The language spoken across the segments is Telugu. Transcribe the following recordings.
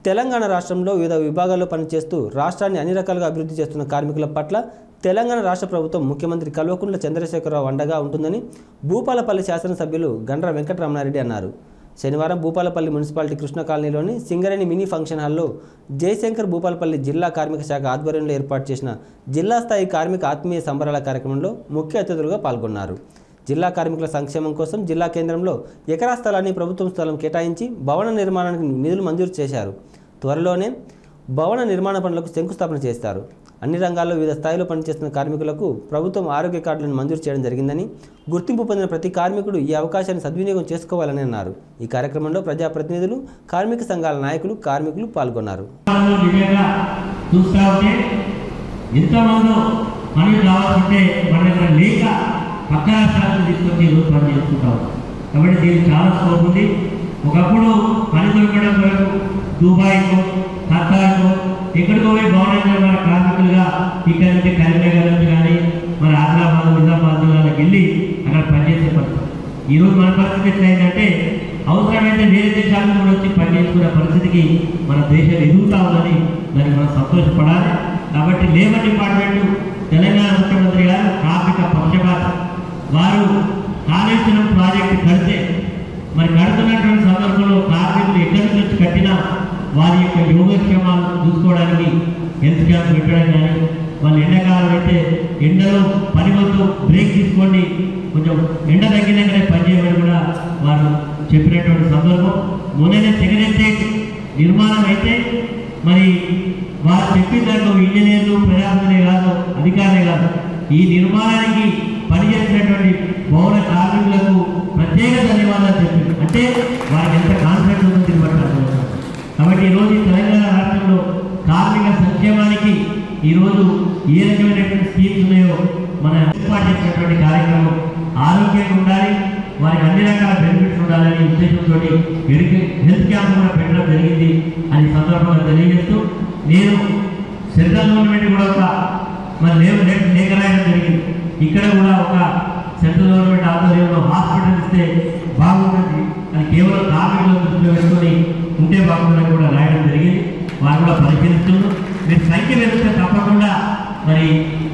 తెలంగాణ రాష్ట్రంలో వివిధ విభాగాల్లో పనిచేస్తూ రాష్ట్రాన్ని అన్ని రకాలుగా అభివృద్ధి చేస్తున్న కార్మికుల పట్ల తెలంగాణ రాష్ట్ర ప్రభుత్వం ముఖ్యమంత్రి కల్వకుంట్ల చంద్రశేఖరరావు అండగా ఉంటుందని భూపాలపల్లి శాసనసభ్యులు గండ్ర వెంకటరమణారెడ్డి అన్నారు శనివారం భూపాలపల్లి మున్సిపాలిటీ కృష్ణ కాలనీలోని సింగరేణి మినీ ఫంక్షన్ హాల్లో జయశంకర్ భూపాలపల్లి జిల్లా కార్మిక శాఖ ఆధ్వర్యంలో ఏర్పాటు చేసిన జిల్లా స్థాయి కార్మిక ఆత్మీయ సంబరాల కార్యక్రమంలో ముఖ్య అతిథులుగా పాల్గొన్నారు జిల్లా కార్మికుల సంక్షేమం కోసం జిల్లా కేంద్రంలో ఎకరా స్థలాన్ని ప్రభుత్వం స్థలం కేటాయించి భవన నిర్మాణానికి నిధులు మంజూరు చేశారు త్వరలోనే భవన నిర్మాణ పనులకు శంకుస్థాపన చేస్తారు అన్ని రంగాల్లో వివిధ స్థాయిలో పనిచేస్తున్న కార్మికులకు ప్రభుత్వం ఆరోగ్య కార్డులను మంజూరు చేయడం జరిగిందని గుర్తింపు పొందిన ప్రతి కార్మికుడు ఈ అవకాశాన్ని సద్వినియోగం చేసుకోవాలని అన్నారు ఈ కార్యక్రమంలో ప్రజాప్రతినిధులు కార్మిక సంఘాల నాయకులు కార్మికులు పాల్గొన్నారు వాళ్ళు నిజంగా చూస్తా ఉంటే ఎంతమందో మనకి రావాల్సింటే మన దగ్గర లేక పక్క రాష్ట్రాలను తీసుకొచ్చి ఈరోజు పని చేసుకుంటాం కాబట్టి దీనికి చాలా స్కోప్ ఉంది ఒకప్పుడు పని దొరకడం కొరకు దుబాయ్కో ఖతార్కో ఎక్కడికో పోయి భవన నిర్మాణ కార్మికులుగా ఇక్కడ నుంచి కరీంనగర్ నుంచి కానీ మరి ఆదిలాబాద్ నిజామాబాద్ జిల్లాలకు వెళ్ళి అక్కడ పనిచేసే పరిస్థితి ఈరోజు మన పరిస్థితి ఎట్లయిందంటే అవసరమైతే వేరే దేశాలకు కూడా వచ్చి పనిచేసుకునే పరిస్థితికి మన దేశం ఎదుగుతా ఉందని దానికి మనం సంతోషపడాలి కాబట్టి లేబర్ డిపార్ట్మెంట్ తెలంగాణ ముఖ్యమంత్రి గారు కార్మిక పక్షపాత వారు కాళేశ్వరం ప్రాజెక్టు కడితే మరి కడుతున్నటువంటి సందర్భంలో కార్మికులు ఎక్కడి నుంచి వచ్చి కట్టినా వారి యొక్క యోగక్షేమాలు చూసుకోవడానికి హెల్త్ క్యాంప్ పెట్టడం కానీ వాళ్ళు ఎండాకాలం అయితే ఎండలో పని వద్దు బ్రేక్ తీసుకోండి కొంచెం ఎండ తగ్గినాకనే పని చేయమని కూడా వారు చెప్పినటువంటి సందర్భం మొన్ననే సెకండ్ ఎస్టేట్ నిర్మాణం అయితే మరి వారు చెప్పిన దాంట్లో ఇంజనీర్లు ప్రజాపతినే కాదు అధికారులే కాదు ఈ నిర్మాణానికి పనిచేసినటువంటి భవన కార్మికులకు ప్రత్యేక ధన్యవాదాలు చెప్పింది అంటే వారికి ఎంత కాన్ఫిడెన్స్ ఉందో దీన్ని బట్టి అర్థమవుతుంది కాబట్టి ఈరోజు ఈ తెలంగాణ రాష్ట్రంలో కార్మిక సంక్షేమానికి ఈరోజు ఏ రకమైనటువంటి స్కీమ్స్ ఉన్నాయో మన ఏర్పాటు చేసినటువంటి కార్యక్రమం ఆరోగ్యంగా ఉండాలి వారికి అన్ని రకాల బెనిఫిట్స్ ఉండాలనే ఉద్దేశంతో హెల్త్ క్యాంప్ కూడా పెట్టడం జరిగింది అని ఈ సందర్భంగా తెలియజేస్తూ నేను సెంట్రల్ గవర్నమెంట్ కూడా ఒక మరి లేవు లేఖ లేఖ రాయడం జరిగింది ఇక్కడ కూడా ఒక సెంట్రల్ గవర్నమెంట్ ఆధ్వర్యంలో హాస్పిటల్ ఇస్తే బాగుంటుంది అది కేవలం కార్మికులను దృష్టిలో పెట్టుకొని ఉంటే బాగుందని కూడా రాయడం జరిగింది వారు కూడా పరిశీలిస్తున్నారు మీరు సంఖ్య పెరిగితే తప్పకుండా మరి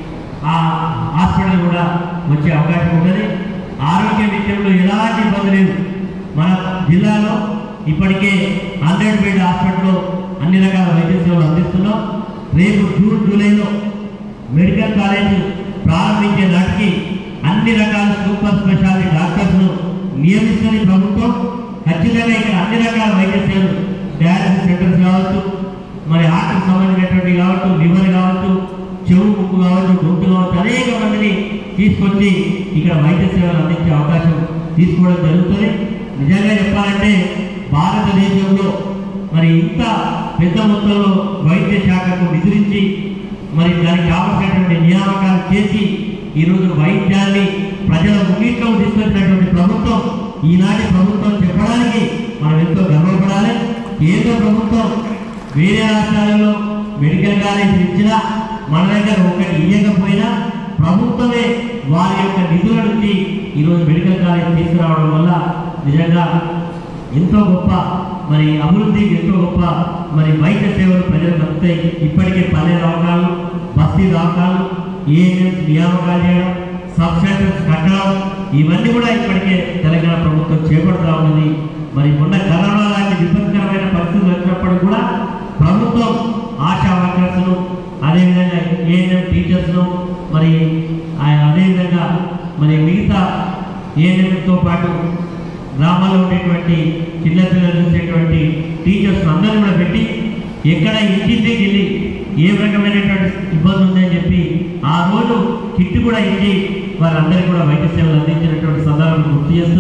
ఆ హాస్పిటల్ కూడా వచ్చే అవకాశం ఉంటుంది ఆరోగ్య విషయంలో ఎలాంటి ఇబ్బంది లేదు మన జిల్లాలో ఇప్పటికే హండ్రెడ్ బెడ్ హాస్పిటల్లో అన్ని రకాల వైద్య సేవలు అందిస్తున్నాం రేపు జూన్ జూలైలో మెడికల్ కాలేజ్ ప్రారంభించే నాటికి అన్ని రకాల సూపర్ స్పెషాలిటీ డాక్టర్స్ను నియమిస్తున్న ఈ ప్రభుత్వం ఖచ్చితంగా ఇక్కడ అన్ని రకాల వైద్య సేవలు డయాలసిస్ సెంటర్స్ కావచ్చు మరి హార్ట్కి సంబంధించినటువంటి కావచ్చు లివర్ కావచ్చు చెవు ముక్కు కావచ్చు గొంతు కావచ్చు అనేక మందిని తీసుకొచ్చి ఇక్కడ వైద్య సేవలు అందించే అవకాశం తీసుకోవడం జరుగుతుంది నిజంగా చెప్పాలంటే భారతదేశంలో మరి ఇంత పెద్ద మొత్తంలో వైద్య శాఖకు నిధులించి మరి దానికి కావలసినటువంటి నియామకాలు చేసి ఈరోజు వైద్యాన్ని ప్రజల ముంగిట్లో తీసుకొచ్చినటువంటి ప్రభుత్వం ఈనాటి ప్రభుత్వం చెప్పడానికి మనం ఎంతో గర్వపడాలి కేంద్ర ప్రభుత్వం వేరే రాష్ట్రాలలో మెడికల్ కాలేజ్ ఇచ్చినా మన దగ్గర ఒకటి ఇవ్వకపోయినా ప్రభుత్వమే వారి యొక్క నిధుల నుంచి ఈరోజు మెడికల్ కాలేజ్ తీసుకురావడం వల్ల నిజంగా ఎంతో గొప్ప మరి అభివృద్ధికి ఎంతో గొప్ప మరి వైద్య సేవలు ప్రజలకు అందుతాయి ఇప్పటికే పల్లె దవాఖాలు బస్తీ దవాఖాలు ఏఎన్ఎంస్ నియామకాలు చేయడం సబ్ సెంటర్స్ కట్టడం ఇవన్నీ కూడా ఇప్పటికే తెలంగాణ ప్రభుత్వం చేపడుతూ ఉన్నది మరి మొన్న కరోనా లాంటి విపత్కరమైన పరిస్థితులు వచ్చినప్పుడు కూడా ప్రభుత్వం ఆశా వర్కర్స్ను అదేవిధంగా ఏఎన్ఎం టీచర్స్ను మరి ఆ- అదేవిధంగా మరి మిగతా ఏఎన్ఎంతో పాటు గ్రామాల్లో ఉండేటువంటి చిన్నపిల్లలు చూసేటువంటి టీచర్స్ అందరూ కూడా పెట్టి ఎక్కడ ఇంటింటికి వెళ్ళి ఏ రకమైనటువంటి ఇబ్బంది ఉందని చెప్పి ఆ రోజు కిట్ కూడా ఇచ్చి వారందరికీ కూడా వైద్య సేవలు అందించినటువంటి సందర్భం గుర్తు చేస్తూ